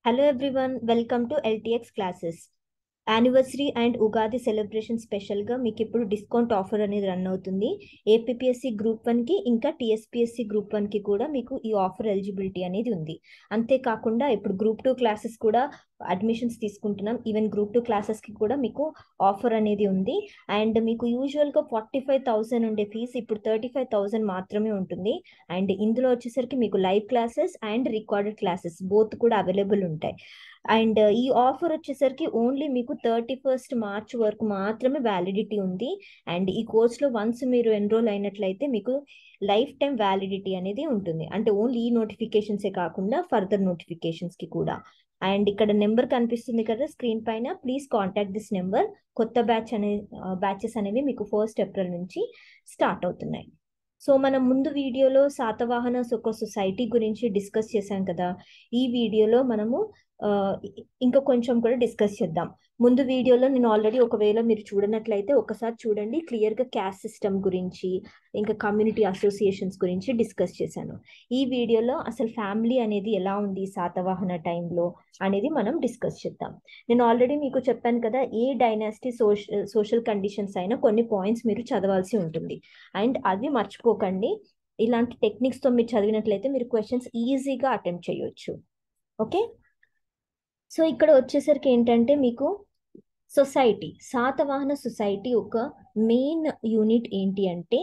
Hello everyone, welcome to LTX classes. Anniversary and Ugadi celebration స్పెషల్గా మీకు ఇప్పుడు డిస్కౌంట్ ఆఫర్ అనేది రన్ అవుతుంది ఏపీఎస్సి గ్రూప్ వన్కి ఇంకా టీఎస్పిఎస్సి గ్రూప్ వన్కి కూడా మీకు ఈ ఆఫర్ ఎలిజిబిలిటీ అనేది ఉంది అంతేకాకుండా ఇప్పుడు గ్రూప్ టూ క్లాసెస్ కూడా అడ్మిషన్స్ తీసుకుంటున్నాం ఈవెన్ గ్రూప్ టూ క్లాసెస్కి కూడా మీకు ఆఫర్ అనేది ఉంది అండ్ మీకు యూజువల్గా ఫార్టీ ఫైవ్ థౌసండ్ ఉండే ఫీజు ఇప్పుడు థర్టీ ఫైవ్ థౌసండ్ మాత్రమే ఉంటుంది అండ్ ఇందులో వచ్చేసరికి మీకు live classes and recorded classes both కూడా అవైలబుల్ ఉంటాయి అండ్ ఈ ఆఫర్ వచ్చేసరికి ఓన్లీ మీకు థర్టీ ఫస్ట్ మార్చ్ వరకు మాత్రమే వ్యాలిడిటీ ఉంది అండ్ ఈ కోర్స్లో వన్స్ మీరు ఎన్రోల్ అయినట్లయితే మీకు లైఫ్ టైం వ్యాలిడిటీ అనేది ఉంటుంది అంటే ఓన్లీ ఈ నోటిఫికేషన్సే కాకుండా ఫర్దర్ నోటిఫికేషన్స్కి కూడా అండ్ ఇక్కడ నెంబర్ కనిపిస్తుంది కదా స్క్రీన్ పైన ప్లీజ్ కాంటాక్ట్ దిస్ నెంబర్ కొత్త బ్యాచ్ అనే బ్యాచెస్ అనేవి మీకు ఫస్ట్ ఏప్రిల్ నుంచి స్టార్ట్ అవుతున్నాయి సో మనం ముందు వీడియోలో శాతవాహనస్ ఒక సొసైటీ గురించి డిస్కస్ చేశాం కదా ఈ వీడియోలో మనము ఇంకా కొంచెం కూడా డిస్కస్ చేద్దాం ముందు వీడియోలో నేను ఆల్రెడీ ఒకవేళ మీరు చూడనట్లయితే ఒకసారి చూడండి క్లియర్గా క్యాస్ట్ సిస్టమ్ గురించి ఇంకా కమ్యూనిటీ అసోసియేషన్స్ గురించి డిస్కస్ చేశాను ఈ వీడియోలో అసలు ఫ్యామిలీ అనేది ఎలా ఉంది శాతవాహన టైంలో అనేది మనం డిస్కస్ చేద్దాం నేను ఆల్రెడీ మీకు చెప్పాను కదా ఏ డైనాసిటీ సోషల్ సోషల్ కండిషన్స్ అయినా కొన్ని పాయింట్స్ మీరు చదవాల్సి ఉంటుంది అండ్ అవి మర్చిపోకండి ఇలాంటి టెక్నిక్స్తో మీరు చదివినట్లయితే మీరు క్వశ్చన్స్ ఈజీగా అటెంప్ట్ చేయొచ్చు ఓకే సో ఇక్కడ వచ్చేసరికి ఏంటంటే మీకు సొసైటీ శాతవాహన సొసైటీ ఒక మెయిన్ యూనిట్ ఏంటి అంటే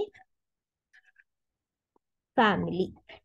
ఫ్యామిలీ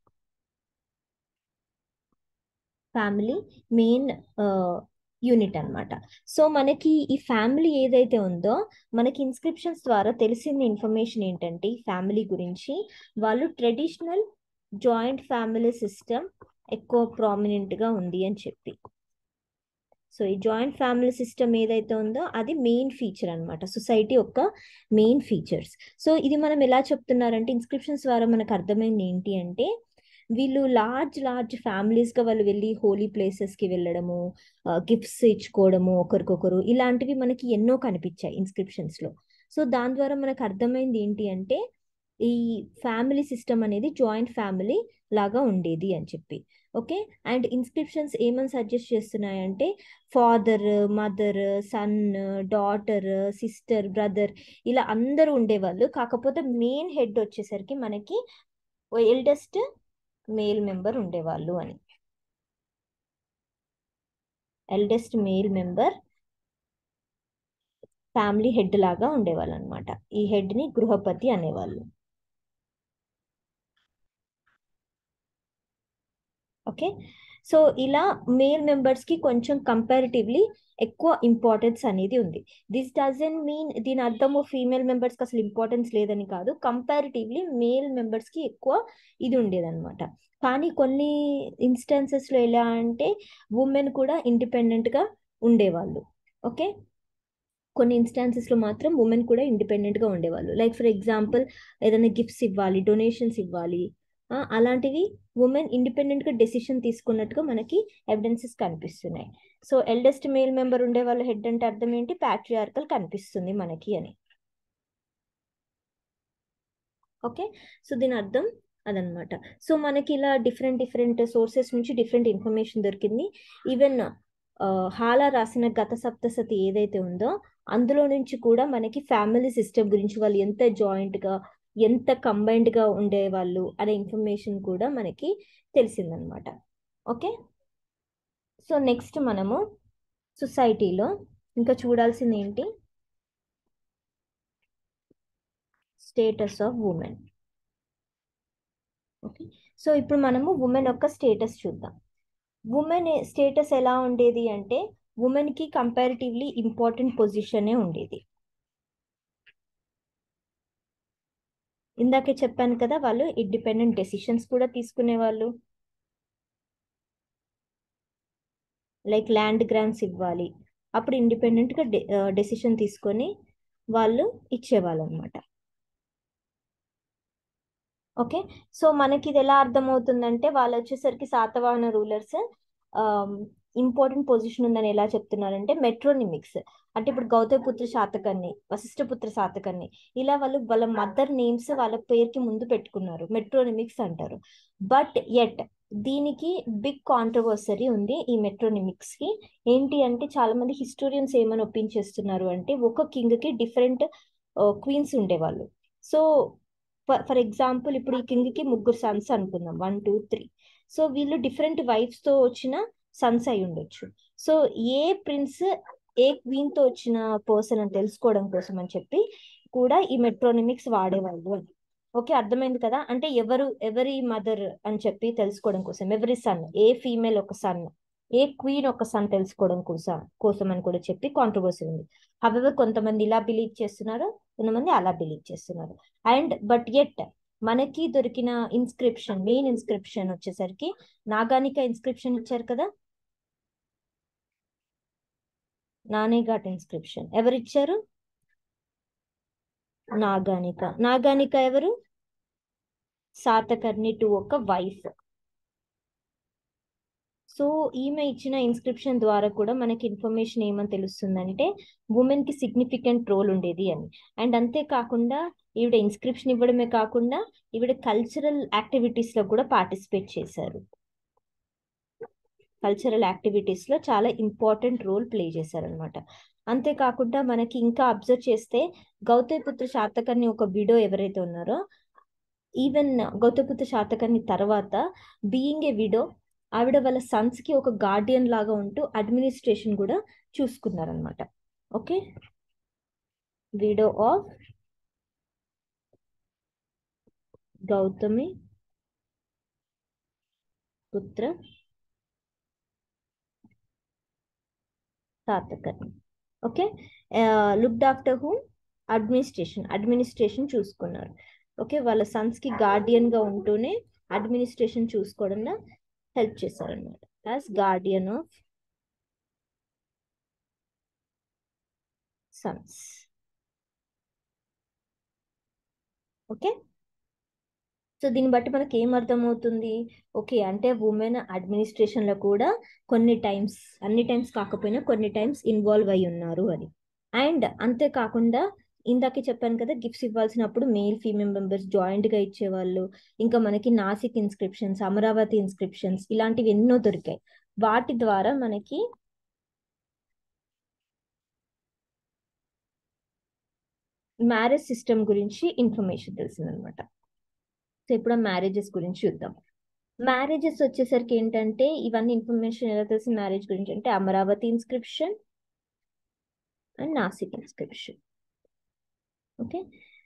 ఫ్యామిలీ మెయిన్ యూనిట్ అనమాట సో మనకి ఈ ఫ్యామిలీ ఏదైతే ఉందో మనకి ఇన్స్క్రిప్షన్స్ ద్వారా తెలిసిన ఇన్ఫర్మేషన్ ఏంటంటే ఈ ఫ్యామిలీ గురించి వాళ్ళు ట్రెడిషనల్ జాయింట్ ఫ్యామిలీ సిస్టమ్ ఎక్కువ ప్రామినెంట్గా ఉంది అని చెప్పి సో ఈ జాయింట్ ఫ్యామిలీ సిస్టమ్ ఏదైతే ఉందో అది మెయిన్ ఫీచర్ అనమాట సొసైటీ యొక్క మెయిన్ ఫీచర్స్ సో ఇది మనం ఎలా చెప్తున్నారంటే ఇన్స్క్రిప్షన్స్ ద్వారా మనకు అర్థమైంది ఏంటి అంటే వీళ్ళు లార్జ్ లార్జ్ ఫ్యామిలీస్గా వాళ్ళు వెళ్ళి హోలీ ప్లేసెస్కి వెళ్ళడము గిఫ్ట్స్ ఇచ్చుకోవడము ఒకరికొకరు ఇలాంటివి మనకి ఎన్నో కనిపించాయి ఇన్స్క్రిప్షన్స్లో సో దాని ద్వారా మనకు అర్థమైంది ఏంటి అంటే ఈ ఫ్యామిలీ సిస్టమ్ అనేది జాయింట్ ఫ్యామిలీ లాగా ఉండేది అని చెప్పి ఓకే అండ్ ఇన్స్క్రిప్షన్స్ ఏమని సజెస్ట్ చేస్తున్నాయంటే father mother son daughter sister brother ఇలా అందరూ ఉండేవాళ్ళు కాకపోతే మెయిన్ హెడ్ వచ్చేసరికి మనకి ఎల్డెస్ట్ మేల్ మెంబర్ ఉండేవాళ్ళు అని eldest male member family head లాగా ఉండేవాళ్ళు అనమాట ఈ హెడ్ని గృహపతి అనేవాళ్ళు ఓకే సో ఇలా మేల్ మెంబర్స్కి కొంచెం కంపారిటివ్లీ ఎక్కువ ఇంపార్టెన్స్ అనేది ఉంది దిస్ డజన్ మీన్ దీని అర్థము ఫీమేల్ మెంబర్స్కి అసలు ఇంపార్టెన్స్ లేదని కాదు కంపారిటివ్లీ మేల్ మెంబర్స్కి ఎక్కువ ఇది ఉండేదన్నమాట కానీ కొన్ని ఇన్స్టెన్సెస్లో ఎలా అంటే ఉమెన్ కూడా ఇండిపెండెంట్గా ఉండేవాళ్ళు ఓకే కొన్ని ఇన్స్టాన్సెస్లో మాత్రం ఉమెన్ కూడా ఇండిపెండెంట్గా ఉండేవాళ్ళు లైక్ ఫర్ ఎగ్జాంపుల్ ఏదైనా గిఫ్ట్స్ ఇవ్వాలి డొనేషన్స్ ఇవ్వాలి అలాంటివి ఉమెన్ ఇండిపెండెంట్గా డెసిషన్ తీసుకున్నట్టుగా మనకి ఎవిడెన్సెస్ కనిపిస్తున్నాయి సో ఎల్డెస్ట్ మేల్ మెంబర్ ఉండే వాళ్ళ హెడ్ అంటే అర్థం ఏంటి ప్యాట్రియార్కల్ కనిపిస్తుంది మనకి అని ఓకే సో దీని అర్థం అదనమాట సో మనకి ఇలా డిఫరెంట్ డిఫరెంట్ సోర్సెస్ నుంచి డిఫరెంట్ ఇన్ఫర్మేషన్ దొరికింది ఈవెన్ హాలా రాసిన గత సప్తసతి ఏదైతే ఉందో అందులో నుంచి కూడా మనకి ఫ్యామిలీ సిస్టమ్ గురించి వాళ్ళు ఎంత జాయింట్గా ఎంత కంబైన్డ్గా ఉండేవాళ్ళు అనే ఇన్ఫర్మేషన్ కూడా మనకి తెలిసిందనమాట ఓకే సో నెక్స్ట్ మనము సొసైటీలో ఇంకా చూడాల్సింది ఏంటి status of women okay so ఇప్పుడు మనము ఉమెన్ యొక్క స్టేటస్ చూద్దాం ఉమెన్ స్టేటస్ ఎలా ఉండేది అంటే ఉమెన్కి కంపారిటివ్లీ ఇంపార్టెంట్ పొజిషనే ఉండేది ఇందాకే చెప్పాను కదా వాళ్ళు ఇండిపెండెంట్ డెసిషన్స్ కూడా తీసుకునేవాళ్ళు లైక్ ల్యాండ్ గ్రాంట్స్ ఇవ్వాలి అప్పుడు ఇండిపెండెంట్గా డెసిషన్ తీసుకొని వాళ్ళు ఇచ్చేవాళ్ళు అనమాట ఓకే సో మనకి ఇది ఎలా అర్థమవుతుందంటే వాళ్ళు వచ్చేసరికి శాతవాహన రూలర్స్ ఇంపార్టెంట్ పొజిషన్ ఉందని ఎలా చెప్తున్నారంటే మెట్రోనిమిక్స్ అంటే ఇప్పుడు గౌతమిపుత్ర శాతకర్ణి వశిష్ఠపుత్ర శాతకర్ణి ఇలా వాళ్ళు వాళ్ళ మదర్ నేమ్స్ వాళ్ళ పేరుకి ముందు పెట్టుకున్నారు మెట్రోనిమిక్స్ అంటారు బట్ ఎట్ దీనికి బిగ్ కాంట్రవర్సరీ ఉంది ఈ మెట్రోనిమిక్స్ కి ఏంటి అంటే చాలా మంది హిస్టోరియన్స్ ఏమని ఒప్పించేస్తున్నారు అంటే ఒక కింగ్ కి డిఫరెంట్ క్వీన్స్ ఉండేవాళ్ళు సో ఫర్ ఎగ్జాంపుల్ ఇప్పుడు ఈ కింగ్ కి ముగ్గురు సన్స్ అనుకుందాం వన్ టూ త్రీ సో వీళ్ళు డిఫరెంట్ వైఫ్స్ తో వచ్చిన సన్స్ అయి ఉండొచ్చు so a prince a queen తో వచ్చిన పర్సన్ అని తెలుసుకోవడం కోసం అని చెప్పి కూడా ఈ మెట్రోనిమిక్స్ వాడేవాళ్ళు అని ఓకే అర్థమైంది కదా అంటే ఎవరు ఎవరి మదర్ అని చెప్పి తెలుసుకోవడం కోసం ఎవరి సన్ ఏ ఫీమేల్ ఒక సన్ ఏ క్వీన్ ఒక సన్ తెలుసుకోవడం కోసం కోసం అని కూడా చెప్పి కాంట్రవర్సీ ఉంది హవెవర్ కొంతమంది ఇలా బిలీవ్ చేస్తున్నారు కొంతమంది అలా బిలీవ్ చేస్తున్నారు అండ్ బట్ ఎట్ మనకి దొరికిన ఇన్స్క్రిప్షన్ మెయిన్ ఇన్స్క్రిప్షన్ వచ్చేసరికి నాగానిక ఇన్స్క్రిప్షన్ ఇచ్చారు కదా నానేఘాట్ ఇన్స్క్రిప్షన్ ఎవరు ఇచ్చారు నాగానిక నాగానిక ఎవరు సాతకర్ణి టు ఒక వైఫ్ సో ఈమె ఇచ్చిన ఇన్స్క్రిప్షన్ ద్వారా కూడా మనకి ఇన్ఫర్మేషన్ ఏమని తెలుస్తుందంటే ఉమెన్ కి సిగ్నిఫికెంట్ రోల్ ఉండేది అని అండ్ అంతేకాకుండా ఈవిడ ఇన్స్క్రిప్షన్ ఇవ్వడమే కాకుండా ఈవిడ కల్చరల్ యాక్టివిటీస్ లో కూడా పార్టిసిపేట్ చేశారు కల్చరల్ యాక్టివిటీస్ లో చాలా ఇంపార్టెంట్ రోల్ ప్లే చేశారనమాట అంతేకాకుండా మనకి ఇంకా అబ్జర్వ్ చేస్తే గౌతమిపుత్ర శాతకర్ణి ఒక విడో ఎవరైతే ఉన్నారో ఈవెన్ గౌతమిపుత్ర శాతకర్ణి తర్వాత బీయింగ్ ఏ విడో ఆవిడ వాళ్ళ సన్స్ కి ఒక గార్డియన్ లాగా ఉంటూ అడ్మినిస్ట్రేషన్ కూడా చూసుకున్నారనమాట okay widow of Gautami Putra Satakarni okay looked after whom administration administration చూసుకున్నారు ఓకే వాళ్ళ సన్స్ కి గార్డియన్ గా ఉంటూనే అడ్మినిస్ట్రేషన్ చూసుకోవడంలో హెల్ప్ చేశారనమాట as guardian of sons okay so దీన్ని బట్టి మనకి ఏం అర్థమవుతుంది ఓకే అంటే ఉమెన్ అడ్మినిస్ట్రేషన్ లో కూడా కొన్ని టైమ్స్ అన్ని టైమ్స్ కాకపోయినా కొన్ని టైమ్స్ ఇన్వాల్వ్ అయి ఉన్నారు అని అండ్ అంతేకాకుండా ఇందాకే చెప్పాను కదా గిఫ్ట్స్ ఇవ్వాల్సినప్పుడు మేల్ ఫీమేల్ మెంబర్స్ జాయింట్ గా ఇచ్చేవాళ్ళు ఇంకా మనకి నాసిక్ ఇన్స్క్రిప్షన్స్ అమరావతి ఇన్స్క్రిప్షన్స్ ఇలాంటివి ఎన్నో దొరికాయి వాటి ద్వారా మనకి మ్యారేజ్ సిస్టమ్ గురించి ఇన్ఫర్మేషన్ తెలిసిందనమాట సో ఇప్పుడు మ్యారేజెస్ గురించి చూద్దాం మ్యారేజెస్ వచ్చేసరికి ఏంటంటే ఇవన్నీ ఇన్ఫర్మేషన్ ఎలా తెలిసి మ్యారేజ్ గురించి అంటే Amaravati inscription and Nasik inscription okay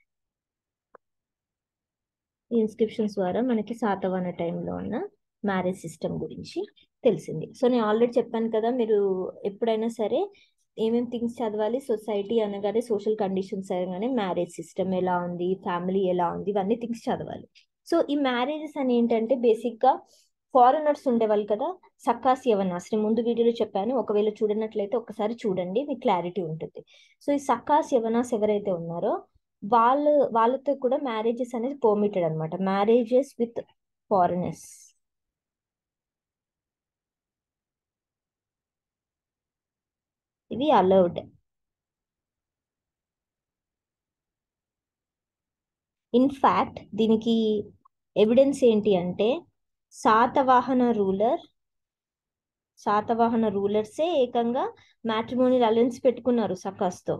ఈ ఇన్స్క్రిప్షన్స్ ద్వారా మనకి శాతవాహన టైంలో ఉన్న మ్యారేజ్ సిస్టమ్ గురించి తెలిసింది సో నేను ఆల్రెడీ చెప్పాను కదా మీరు ఎప్పుడైనా సరే ఏమేమి థింగ్స్ చదవాలి సొసైటీ అనగానే సోషల్ కండిషన్స్ అనగానే మ్యారేజ్ సిస్టమ్ ఎలా ఉంది ఫ్యామిలీ ఎలా ఉంది ఇవన్నీ థింగ్స్ చదవాలి సో ఈ మ్యారేజెస్ అని ఏంటంటే బేసిక్గా ఫారినర్స్ ఉండేవాళ్ళు కదా సక్కాస్ యవనాస్ నేను ముందు వీడియోలో చెప్పాను ఒకవేళ చూడనట్లయితే ఒకసారి చూడండి మీకు క్లారిటీ ఉంటుంది సో ఈ సక్కాస్ యవనాస్ ఎవరైతే ఉన్నారో వాళ్ళు వాళ్ళతో కూడా మ్యారేజెస్ అనేది పర్మిటెడ్ అనమాట మ్యారేజెస్ విత్ ఫారినర్స్ ఇవి అలౌడ్ ఇన్ఫ్యాక్ట్ దీనికి ఎవిడెన్స్ ఏంటి అంటే శాతవాహన రూలర్ శాతవాహన రూలర్సే ఏకంగా మ్యాట్రిమోనియల్ అలయన్స్ పెట్టుకున్నారు సకాస్తో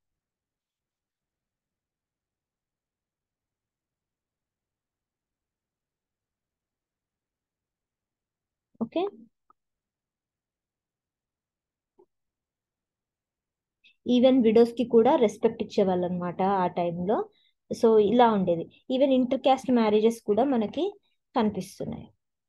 ఓకే ఈవెన్ విడోస్ కి కూడా రెస్పెక్ట్ ఇచ్చేవాళ్ళు అనమాట ఆ టైంలో సో ఇలా ఉండేది ఈవెన్ ఇంటర్ క్యాస్ట్ మ్యారేజెస్ కూడా మనకి కనిపిస్తున్నాయి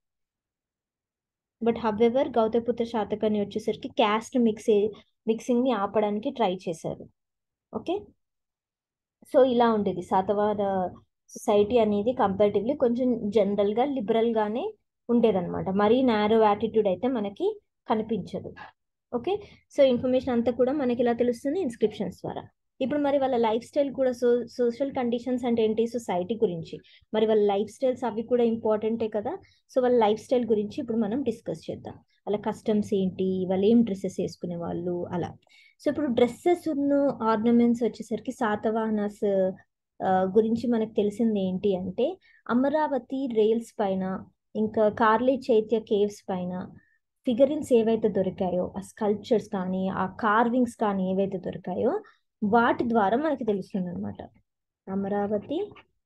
బట్ హవెవర్ గౌతమిపుత్ర శాతకర్ణి వచ్చేసరికి క్యాస్ట్ మిక్స్ మిక్సింగ్ ని ఆపడానికి ట్రై చేశారు ఓకే సో ఇలా ఉండేది శాతవాహన సొసైటీ అనేది కంపారిటివ్లీ కొంచెం జనరల్ గా లిబరల్ గానే ఉండేదన్నమాట మరీ నారో యాటిట్యూడ్ అయితే మనకి కనిపించదు ఓకే సో ఇన్ఫర్మేషన్ అంతా కూడా మనకి ఇలా తెలుస్తుంది ఇన్స్క్రిప్షన్స్ ద్వారా ఇప్పుడు మరి వాళ్ళ లైఫ్ స్టైల్ కూడా సో సోషల్ కండిషన్స్ అంటే ఏంటి సొసైటీ గురించి మరి వాళ్ళ లైఫ్ స్టైల్స్ అవి కూడా ఇంపార్టెంటే కదా సో వాళ్ళ లైఫ్ స్టైల్ గురించి ఇప్పుడు మనం డిస్కస్ చేద్దాం వాళ్ళ కస్టమ్స్ ఏంటి వాళ్ళు ఏం డ్రెస్సెస్ వేసుకునే వాళ్ళు అలా సో ఇప్పుడు డ్రెస్సెస్ ఉన్న ఆర్నమెంట్స్ వచ్చేసరికి శాతవాహనాస్ గురించి మనకు తెలిసింది ఏంటి అంటే అమరావతి రైల్స్ పైన ఇంకా కార్లీ చైత్య కేవ్స్ పైన ఫిగరిన్స్ ఏవైతే దొరికాయో ఆ స్కల్ప్చర్స్ కానీ ఆ కార్వింగ్స్ కానీ ఏవైతే దొరికాయో వాటి ద్వారా మనకి తెలుస్తుంది అనమాట అమరావతి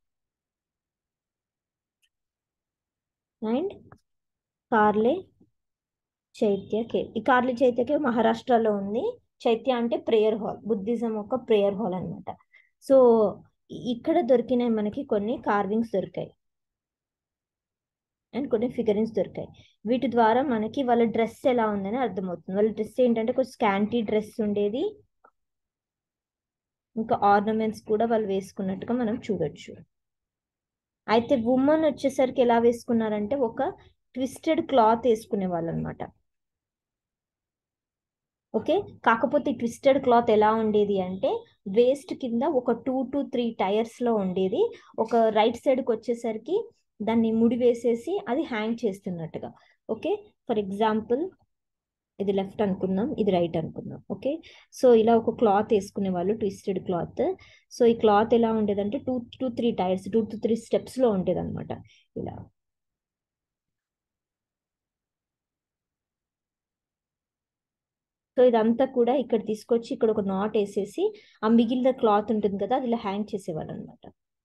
అండ్ కార్లే చైత్య కేవ్ ఈ కార్లీ చైత్య కేవ్ మహారాష్ట్రలో ఉంది చైత్య అంటే ప్రేయర్ హాల్ బుద్ధిజం ఒక ప్రేయర్ హాల్ అనమాట సో ఇక్కడ దొరికినాయి మనకి కొన్ని కార్వింగ్స్ దొరికాయి అండ్ కొన్ని ఫిగరిన్స్ దొరికాయి వీటి ద్వారా మనకి వాళ్ళ డ్రెస్ ఎలా ఉందని అర్థమవుతుంది వాళ్ళ డ్రెస్ ఏంటంటే కొంచెం స్కాంటీ డ్రెస్ ఉండేది ఇంకా ఆర్నమెంట్స్ కూడా వాళ్ళు వేసుకున్నట్టుగా మనం చూడొచ్చు అయితే ఉమెన్ వచ్చేసరికి ఎలా వేసుకున్నారంటే ఒక ట్విస్టెడ్ క్లాత్ వేసుకునే వాళ్ళు అనమాట ఓకే కాకపోతే ట్విస్టెడ్ క్లాత్ ఎలా ఉండేది అంటే వేస్ట్ కింద ఒక టూ టు త్రీ టైర్స్ లో ఉండేది ఒక రైట్ సైడ్కి వచ్చేసరికి దాన్ని ముడి వేసేసి అది హ్యాంగ్ చేస్తున్నట్టుగా ఓకే ఫర్ ఎగ్జాంపుల్ ఇది లెఫ్ట్ అనుకుందాం ఇది రైట్ అనుకుందాం ఓకే సో ఇలా ఒక క్లాత్ వేసుకునే వాళ్ళు ట్విస్టెడ్ క్లాత్ సో ఈ క్లాత్ ఎలా ఉండేదంటే two to three tiers two to three steps లో ఉండేది అనమాట ఇలా సో ఇదంతా కూడా ఇక్కడ తీసుకొచ్చి ఇక్కడ ఒక నాట్ వేసేసి ఆ మిగిలిన క్లాత్ ఉంటుంది కదా అది ఇలా హ్యాంగ్ చేసేవాళ్ళు అనమాట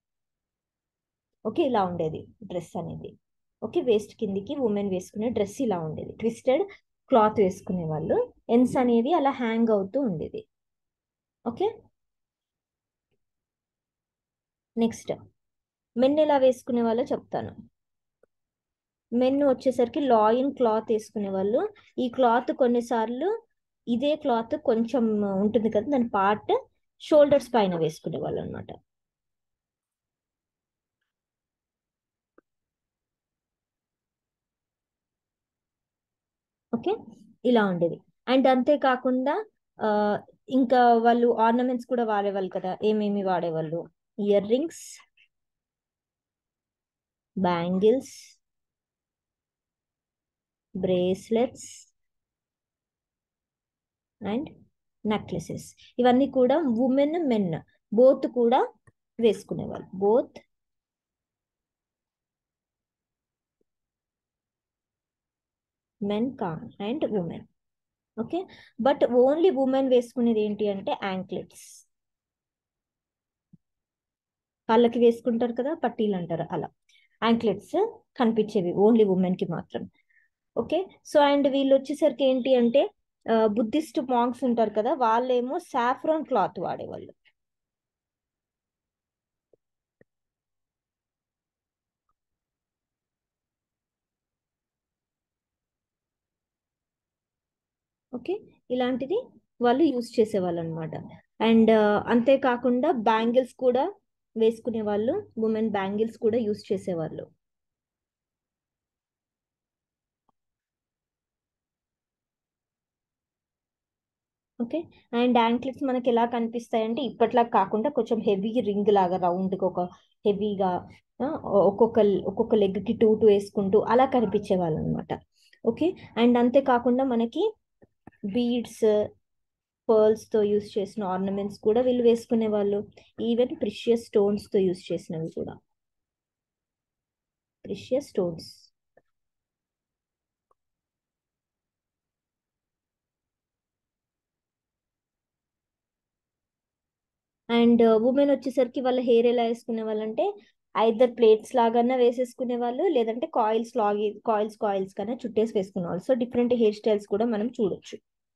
ఓకే ఇలా ఉండేది డ్రెస్ అనేది ఓకే వేస్ట్ కిందికి ఉమెన్ వేసుకునే డ్రెస్ ఇలా ఉండేది ట్విస్టెడ్ క్లాత్ వేసుకునే వాళ్ళు ఎన్స్ అనేది అలా హ్యాంగ్ అవుతూ ఉండేది ఓకే నెక్స్ట్ మెన్ ఎలా వేసుకునే వాళ్ళో చెప్తాను మెన్ వచ్చేసరికి లాయిన్ క్లాత్ వేసుకునే వాళ్ళు ఈ క్లాత్ కొన్నిసార్లు ఇదే క్లాత్ కొంచెం ఉంటుంది కదా దాని పార్ట్ షోల్డర్స్ పైన వేసుకునే వాళ్ళు అనమాట ఓకే ఇలా ఉండేది అండ్ అంతేకాకుండా ఆ, ఇంకా వాళ్ళు ఆర్నమెంట్స్ కూడా వాడేవాళ్ళు కదా ఏమేమి వాడేవాళ్ళు earrings bangles bracelets and necklaces ఇవన్నీ కూడా ఉమెన్ మెన్ బోత్ కూడా వేసుకునేవాళ్ళు బోత్ మెన్ కా and women okay but only women వేసుకునేది ఏంటి అంటే యాంక్లెట్స్ కాళ్ళకి వేసుకుంటారు కదా పట్టీలు అంటారు అలా యాంక్లెట్స్ కనిపించేవి ఓన్లీ ఉమెన్ కి మాత్రం ఓకే సో అండ్ వీళ్ళు వచ్చేసరికి ఏంటి అంటే బుద్ధిస్ట్ మాంగ్స్ ఉంటారు కదా వాళ్ళేమో సాఫ్రాన్ క్లాత్ వాడేవాళ్ళు ఓకే ఇలాంటిది వాళ్ళు యూజ్ చేసేవాళ్ళు అనమాట అండ్ అంతేకాకుండా బ్యాంగిల్స్ కూడా వేసుకునే వాళ్ళు ఉమెన్ బ్యాంగిల్స్ కూడా యూజ్ చేసేవాళ్ళు ఓకే అండ్ యాంక్లెట్స్ మనకి ఎలా కనిపిస్తాయి అంటే ఇప్పట్లా కాకుండా కొంచెం హెవీ రింగ్ లాగా రౌండ్గా ఒక హెవీగా ఒక్కొక్క ఒక్కొక్క లెగ్కి టూ టూ వేసుకుంటూ అలా కనిపించే వాళ్ళు అనమాట ఓకే అండ్ అంతేకాకుండా మనకి బీడ్స్ పర్ల్స్ తో యూస్ చేసిన ఆర్నమెంట్స్ కూడా వీళ్ళు వేసుకునే వాళ్ళు ఈవెన్ ప్రిషియస్ స్టోన్స్ తో యూస్ చేసినవి కూడా ప్రిషియస్ స్టోన్స్ అండ్ ఉమెన్ వచ్చేసరికి వాళ్ళ హెయిర్ ఎలా వేసుకునే వాళ్ళు అంటే ఐదర్ ప్లేట్స్ లాగానే వేసేసుకునే వాళ్ళు లేదంటే కాయిల్స్ లాగి కాయిల్స్ కాయిల్స్ కన్నా చుట్టేసి వేసుకునే వాళ్ళు సో డిఫరెంట్ హెయిర్ స్టైల్స్ కూడా మనం చూడొచ్చు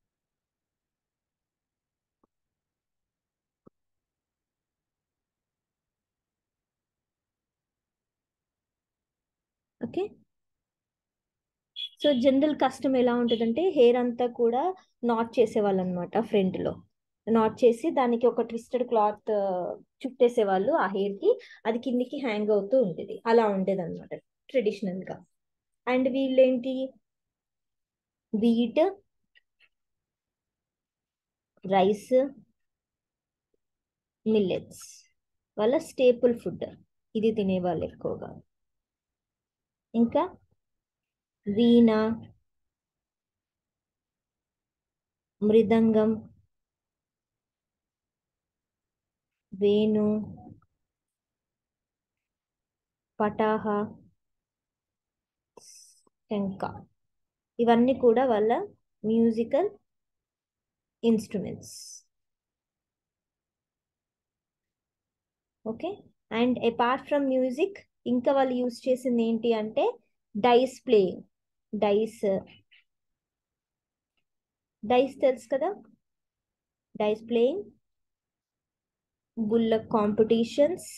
ఓకే సో జనరల్ కస్టమ్ ఎలా ఉంటుందంటే హెయిర్ అంతా కూడా నాట్ చేసేవాళ్ళు అనమాట ఫ్రంట్ లో నాట్ చేసి దానికి ఒక ట్విస్టెడ్ క్లాత్ చుట్టేసేవాళ్ళు ఆ హెయిర్ కి అది కిందికి హ్యాంగ్ అవుతూ ఉండేది అలా ఉండేది అనమాట ట్రెడిషనల్ గా అండ్ వీళ్ళేంటి వీట్ రైస్ మిల్లెట్స్ వాళ్ళ స్టేపుల్ ఫుడ్ ఇది తినేవాళ్ళు ఎక్కువగా ఇంకా వీణ మృదంగం వేణు పటాహ టెంక ఇవన్నీ కూడా వాళ్ళ musical instruments okay and apart from music ఇంకా వాళ్ళు యూజ్ చేసింది ఏంటి అంటే డైస్ ప్లేయింగ్ డైస్ డైస్ తెలుసు కదా డైస్ ప్లేయింగ్ గుల్లక్ కాంపిటీషన్స్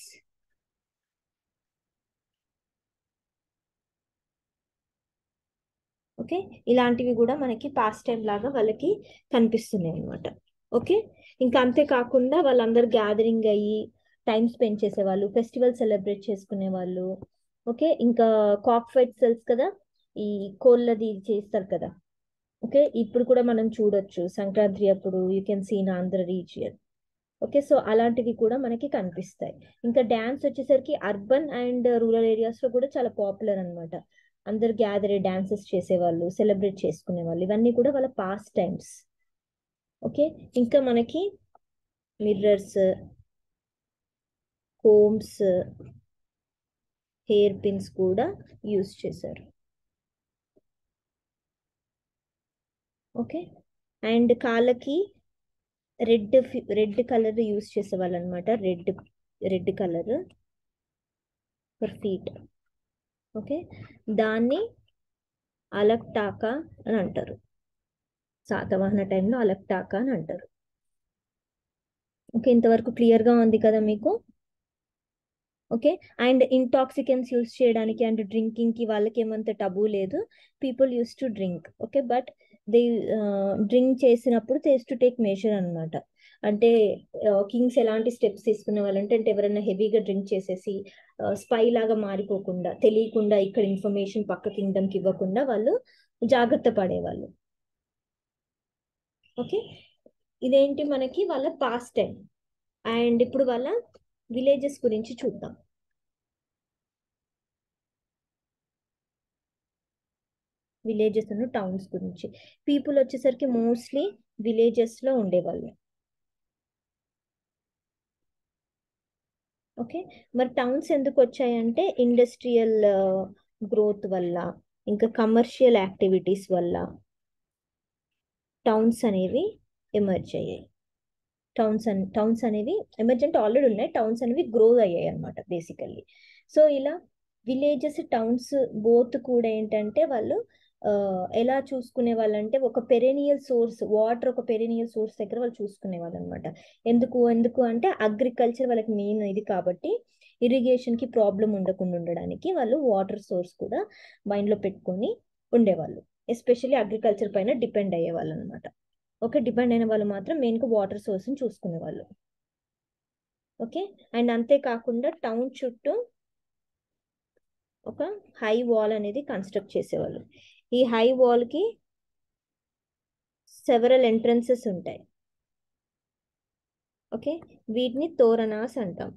ఓకే ఇలాంటివి కూడా మనకి పాస్ట్ టైం లాగా వాళ్ళకి కనిపిస్తున్నాయి అనమాట ఓకే ఇంకా అంతేకాకుండా వాళ్ళందరూ గ్యాదరింగ్ అయ్యి టైం స్పెండ్ చేసేవాళ్ళు ఫెస్టివల్ సెలబ్రేట్ చేసుకునే వాళ్ళు ఓకే ఇంకా కాక్ ఫైట్ తెలుసు కదా ఈ కోళ్ళది చేస్తారు కదా ఓకే ఇప్పుడు కూడా మనం చూడొచ్చు సంక్రాంతి అప్పుడు you can see in Andhra region okay so అలాంటివి కూడా మనకి కనిపిస్తాయి ఇంకా డ్యాన్స్ వచ్చేసరికి అర్బన్ అండ్ రూరల్ ఏరియాస్ లో కూడా చాలా పాపులర్ అనమాట అందరు గ్యాదర్ డాన్సెస్ చేసేవాళ్ళు సెలబ్రేట్ చేసుకునే వాళ్ళు ఇవన్నీ కూడా వాళ్ళ పాస్ట్ టైమ్స్ ఓకే ఇంకా మనకి మిర్రర్స్ కోమ్స్ హెయిర్ పిన్స్ కూడా యూస్ చేశారు ఓకే అండ్ కాళ్ళకి రెడ్ రెడ్ కలర్ యూస్ చేసేవాళ్ళు అనమాట red red colour for feet okay దాన్ని అలక్టాకా అని అంటారు శాతవాహన టైంలో అలక్టాకా అని అంటారు ఓకే ఇంతవరకు క్లియర్గా ఉంది కదా మీకు ఓకే అండ్ ఇంటాక్సికెన్స్ యూస్ చేయడానికి అండ్ డ్రింకింగ్కి వాళ్ళకి ఏమంత టబు లేదు people use to drink okay but they drink చేసినప్పుడు దే టు టేక్ మెజర్ అనమాట అంటే కింగ్స్ ఎలాంటి స్టెప్స్ తీసుకునే వాళ్ళు అంటే అంటే ఎవరైనా హెవీగా డ్రింక్ చేసేసి స్పై లాగా మారిపోకుండా తెలియకుండా ఇక్కడ ఇన్ఫర్మేషన్ పక్క కింగ్డమ్కి ఇవ్వకుండా వాళ్ళు జాగ్రత్త పడేవాళ్ళు ఓకే ఇదేంటి మనకి వాళ్ళ పాస్ట్ టైం అండ్ ఇప్పుడు వాళ్ళ విలేజెస్ గురించి చూద్దాం విలేజెస్ అండ్ టౌన్స్ గురించి పీపుల్ వచ్చేసరికి మోస్ట్లీ విలేజెస్ లో ఉండేవాళ్ళు ఓకే మరి టౌన్స్ ఎందుకు వచ్చాయంటే ఇండస్ట్రియల్ గ్రోత్ వల్ల ఇంకా కమర్షియల్ యాక్టివిటీస్ వల్ల టౌన్స్ అనేవి ఎమర్జ్ అయ్యాయి టౌన్స్ అన్ టౌన్స్ అనేవి ఎమర్జెంట్ ఆల్రెడీ ఉన్నాయి టౌన్స్ అనేవి గ్రో అయ్యాయి అనమాట బేసికల్లీ సో ఇలా విలేజెస్ టౌన్స్ బోత్ కూడా ఏంటంటే వాళ్ళు ఎలా చూసుకునే వాళ్ళంటే ఒక పెరెనియల్ సోర్స్ వాటర్ ఒక పెరెనియల్ సోర్స్ దగ్గర వాళ్ళు చూసుకునే వాళ్ళు అనమాట ఎందుకు ఎందుకు అంటే అగ్రికల్చర్ వాళ్ళకి మెయిన్ ఇది కాబట్టి ఇరిగేషన్కి ప్రాబ్లం ఉండకుండా ఉండడానికి వాళ్ళు వాటర్ సోర్స్ కూడా మైండ్లో పెట్టుకొని ఉండేవాళ్ళు ఎస్పెషల్లీ అగ్రికల్చర్ పైన డిపెండ్ అయ్యేవాళ్ళు అనమాట ఓకే డిపెండ్ అయిన వాళ్ళు మాత్రం మెయిన్గా వాటర్ సోర్స్ని చూసుకునే వాళ్ళు ఓకే అండ్ అంతేకాకుండా టౌన్ చుట్టూ ఒక హై వాల్ అనేది కన్స్ట్రక్ట్ చేసేవాళ్ళు ఈ హై వాల్కి సెవరల్ ఎంట్రన్సెస్ ఉంటాయి ఓకే వీటిని తోరణాస్ అంటాం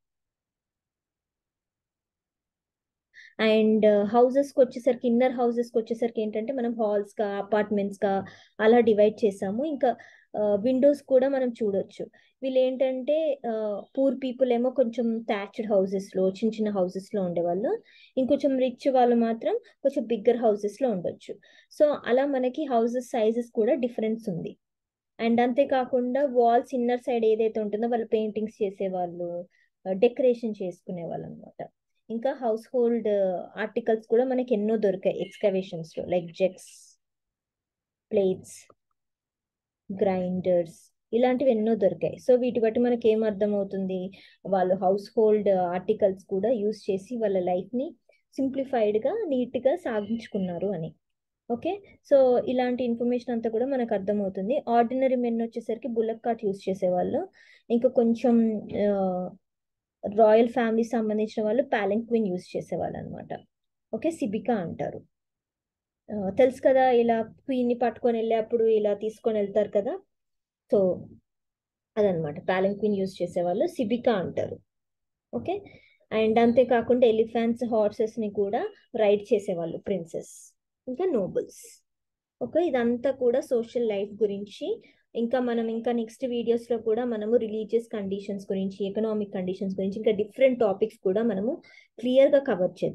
అండ్ హౌసెస్కి వచ్చేసరికి ఇన్నర్ హౌసెస్కి వచ్చేసరికి ఏంటంటే మనం హాల్స్గా అపార్ట్మెంట్స్గా అలా డివైడ్ చేసాము ఇంకా విండోస్ కూడా మనం చూడొచ్చు వీళ్ళు ఏంటంటే పూర్ పీపుల్ ఏమో కొంచెం థ్యాచ్డ్ హౌసెస్లో చిన్న చిన్న హౌసెస్లో ఉండేవాళ్ళు ఇంకొంచెం రిచ్ వాళ్ళు మాత్రం కొంచెం బిగ్గర్ హౌసెస్లో ఉండొచ్చు సో అలా మనకి హౌసెస్ సైజెస్ కూడా డిఫరెన్స్ ఉంది అండ్ అంతేకాకుండా వాల్స్ ఇన్నర్ సైడ్ ఏదైతే ఉంటుందో వాళ్ళు పెయింటింగ్స్ చేసేవాళ్ళు డెకరేషన్ చేసుకునే వాళ్ళు అనమాట ఇంకా హౌస్ హోల్డ్ ఆర్టికల్స్ కూడా మనకి ఎన్నో దొరికాయి ఎక్స్కవేషన్స్లో లైక్ జెక్స్ ప్లేట్స్ గ్రైండర్స్ ఇలాంటివి ఎన్నో దొరికాయి సో వీటి బట్టి మనకి ఏం అర్థమవుతుంది వాళ్ళు హౌస్ హోల్డ్ ఆర్టికల్స్ కూడా యూస్ చేసి వాళ్ళ లైఫ్ని సింప్లిఫైడ్గా నీట్గా సాగించుకున్నారు అని ఓకే సో ఇలాంటి ఇన్ఫర్మేషన్ అంతా కూడా మనకు అర్థమవుతుంది ఆర్డినరీ మెన్ వచ్చేసరికి బుల్లక్ కార్ట్ యూస్ చేసేవాళ్ళు ఇంకా కొంచెం రాయల్ ఫ్యామిలీ సంబంధించిన వాళ్ళు ప్యాలెంక్విన్ యూస్ చేసేవాళ్ళు అనమాట ఓకే సిబికా అంటారు తెలుసు కదా ఇలా క్వీన్ని పట్టుకొని వెళ్ళేప్పుడు ఇలా తీసుకొని వెళ్తారు కదా సో అదనమాట ప్యాలెంక్విన్ యూస్ చేసేవాళ్ళు సిబికా అంటారు ఓకే అండ్ అంతేకాకుండా ఎలిఫెంట్స్ హార్సెస్ని కూడా రైడ్ చేసేవాళ్ళు ప్రిన్సెస్ ఇంకా నోబుల్స్ ఓకే ఇదంతా కూడా సోషల్ లైఫ్ గురించి ఇంకా మనం ఇంకా నెక్స్ట్ వీడియోస్లో కూడా మనము రిలీజియస్ కండిషన్స్ గురించి ఎకనామిక్ కండిషన్స్ గురించి ఇంకా డిఫరెంట్ టాపిక్స్ కూడా మనము క్లియర్గా కవర్ చేద్దాం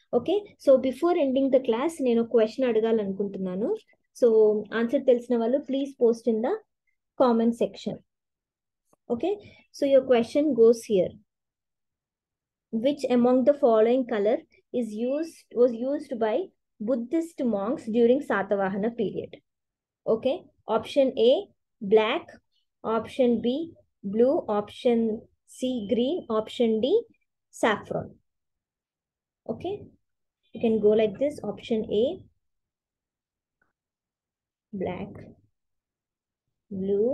okay so before ending the class నేను క్వశ్చన్ అడగాలనుకుంటున్నాను సో ఆన్సర్ తెలిసిన వాళ్ళు please post in the comment section okay so your question goes here which among the following color is used was used by Buddhist monks during Satavahana period? Okay, option A black, option B blue, option C green, option D saffron. Okay, you can go like this option A black, blue,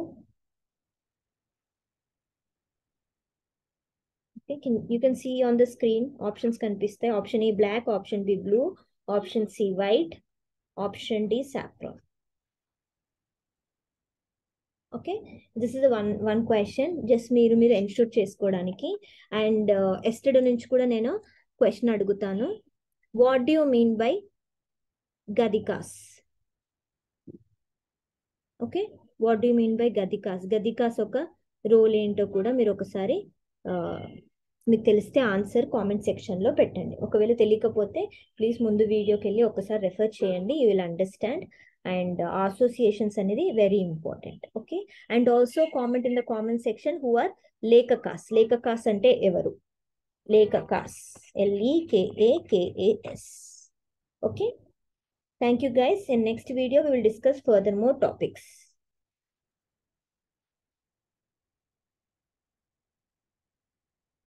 Okay, can you can see on the screen options కనిపిస్తాయి option A black option B blue option C white option D saffron okay this is one one question just మీరు మీరు ensure చేసుకోవడానికి and yesterday నుంచి కూడా నేను question అడుగుతాను what do you mean by గదికాస్ okay what do mean by గదికాస్ గదికాస్ ఒక రోల్ ఏంటో కూడా మీరు ఒకసారి మీకు తెలిస్తే ఆన్సర్ కామెంట్ సెక్షన్లో పెట్టండి ఒకవేళ తెలియకపోతే ప్లీజ్ ముందు వీడియోకి వెళ్ళి ఒకసారి రెఫర్ చేయండి you will understand and associations అనేది very important okay and also comment in the comment section who are లేఖకాస్ లేఖకాస్ అంటే ఎవరు లేఖకాస్ ఎల్ఈకేఏకేఏఎస్ okay thank you guys in next video we will discuss further more topics